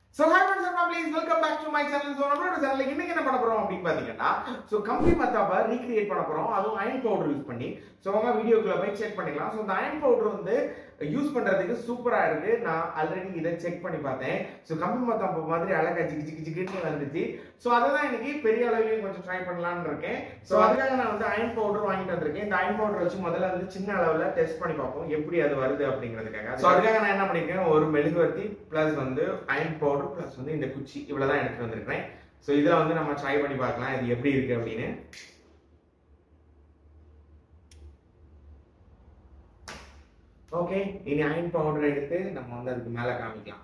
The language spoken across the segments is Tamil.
so hi friends and families welcome back to my channel so நம்மளோட சேனலில் இன்னைக்கு என்ன பண்ண போறோம் அப்படின்னு பார்த்தீங்கன்னா ஸோ கம்பி மத்தாப்பை ரீக்ரியேட் பண்ண போறோம் அதுவும் அயன் பவுடர் யூஸ் பண்ணி ஸோ அவங்க வீடியோக்குள்ள போய் செக் பண்ணிக்கலாம் ஸோ இந்த அயன் பவுடர் வந்து யூஸ் பண்றதுக்கு சூப்பரா இருக்கு நான் ஆல்ரெடி இதை செக் பண்ணி பார்த்தேன் ஸோ கம்பி மத்தாப்பு மாதிரி அழகா ஜிக்கு ஜிக்கு ஜிக்குன்னு வந்துச்சு ஸோ அதை தான் இன்னைக்கு பெரிய அளவுலையும் கொஞ்சம் ட்ரை பண்ணலாம்னு இருக்கேன் ஸோ அதுக்காக நான் வந்து அயன் பவுடர் வாங்கிட்டு வந்திருக்கேன் இந்த அயன் பவுடர் வச்சு முதல்ல வந்து சின்ன அளவில் டெஸ்ட் பண்ணி பார்ப்போம் எப்படி அது வருது அப்படிங்கிறதுக்காக ஸோ அதுக்காக நான் என்ன பண்ணிருக்கேன் ஒரு மெழுகுவர்த்தி ப்ளஸ் வந்து அயன் பவுடர் ப்ளஸ் வந்து இந்த குச்சி இவ்வளோ தான் எடுத்துட்டு வந்திருக்கிறேன் ஸோ இதில் வந்து நம்ம ட்ரை பண்ணி பார்க்கலாம் இது எப்படி இருக்கு அப்படின்னு ஓகே இனி அயன் பவுடர் எடுத்து நம்ம வந்து அதுக்கு மேலே காமிக்கலாம்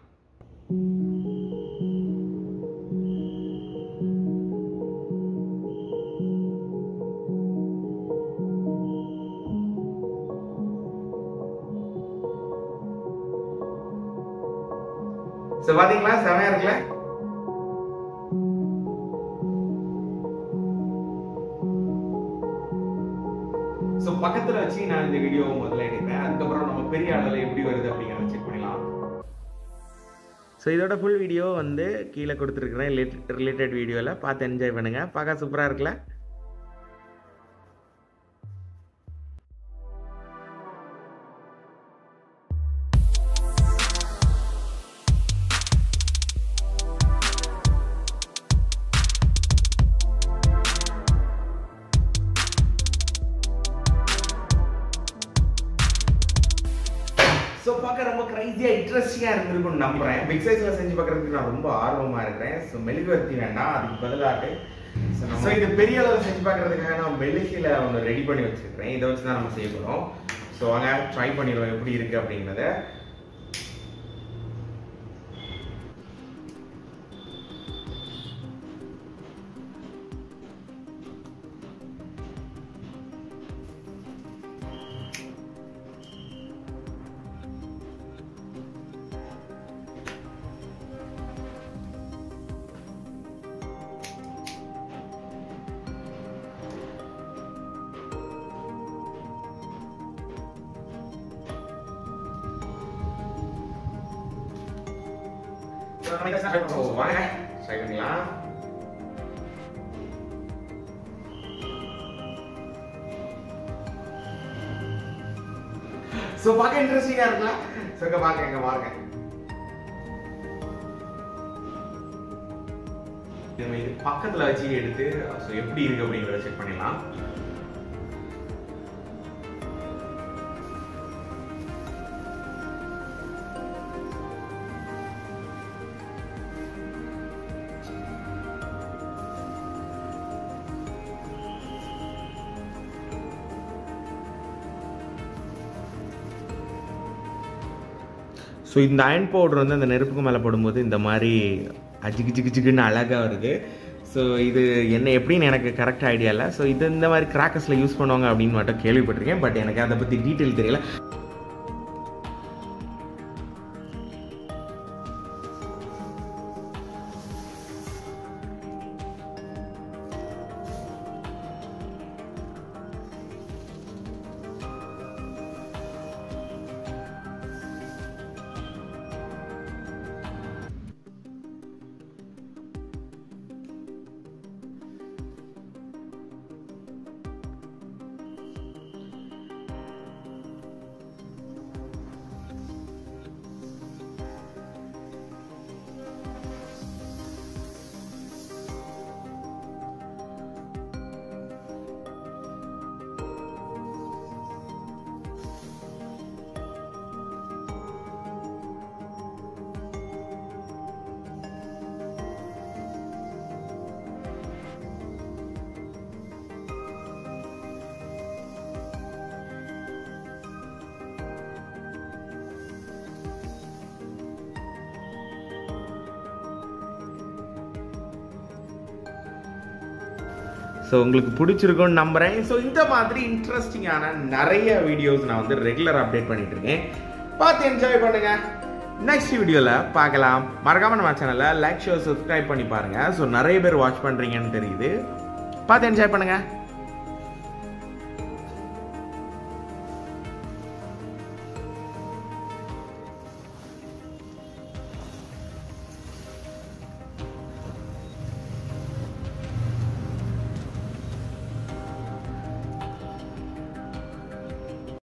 ஸோ பாத்தீங்களா செமையா இருக்குல்ல ஸோ பக்கத்துல வச்சு நான் இந்த வீடியோ முதல்ல எடுப்பேன் அதுக்கப்புறம் நம்ம பெரிய அளவில் எப்படி வருது அப்படிங்கிறத செக் பண்ணலாம் ஸோ இதோட ஃபுல் வீடியோ வந்து கீழே கொடுத்துருக்குறேன் ரிலேட்டட் வீடியோவில் பார்த்து என்ஜாய் பண்ணுங்கள் பார்க்க சூப்பராக இருக்குல்ல ஸோ பார்க்க ரொம்ப க்ரைஸியாக இன்ட்ரெஸ்டிங்காக இருந்திருக்கும்னு நம்புறேன் பிக் சைஸில் செஞ்சு பார்க்கறதுக்கு நான் ரொம்ப ஆர்வமாக இருக்கிறேன் ஸோ மெழுகுவர்த்தி வேண்டாம் அதுக்கு பதிலாட்டு ஸோ இது பெரிய அளவில் செஞ்சு பார்க்கறதுக்காக நான் மெழுகில ஒன்று ரெடி பண்ணி வச்சிருக்கிறேன் இதை வச்சு தான் நம்ம செய்ய போகிறோம் ஸோ வாங்க ட்ரை பண்ணிடுவோம் எப்படி இருக்கு அப்படிங்கிறத ஸோ நம்ம இதை ஸ்டார்ட் பண்ணுவோம் வாங்க ட்ரை பண்ணலாம் ஸோ பார்க்க இன்ட்ரெஸ்டிங்காக இருக்கலாம் ஸோ இங்கே பாருங்க இங்கே பாருங்க நம்ம இது பக்கத்தில் வச்சு எடுத்து ஸோ எப்படி இருக்கு அப்படிங்கிறத செக் பண்ணிடலாம் ஸோ இந்த அயன் பவுடர் வந்து அந்த நெருப்புக்கு மேலே போடும்போது இந்த மாதிரி அஜிக்கு ஜிக்கு ஜிக்குன்னு அழகாக வருது ஸோ இது என்ன எப்படின்னு எனக்கு கரெக்ட் ஐடியா இல்லை ஸோ இது இந்த மாதிரி கிராக்கர்ஸில் யூஸ் பண்ணுவாங்க அப்படின்னு மட்டும் கேள்விப்பட்டிருக்கேன் பட் எனக்கு அதை பற்றி டீட்டெயில் தெரியல ஸோ உங்களுக்கு பிடிச்சிருக்கும்னு நம்புகிறேன் ஸோ இந்த மாதிரி இன்ட்ரெஸ்டிங்கான நிறைய வீடியோஸ் நான் வந்து ரெகுலர் அப்டேட் பண்ணிட்டு இருக்கேன் பார்த்து என்ஜாய் பண்ணுங்க நெக்ஸ்ட் வீடியோவில் பார்க்கலாம் மறக்காம நம்ம சேனலை லைக் ஷோ சப்ஸ்கிரைப் பண்ணி பாருங்க ஸோ நிறைய பேர் வாட்ச் பண்ணுறீங்கன்னு தெரியுது பார்த்து என்ஜாய் பண்ணுங்க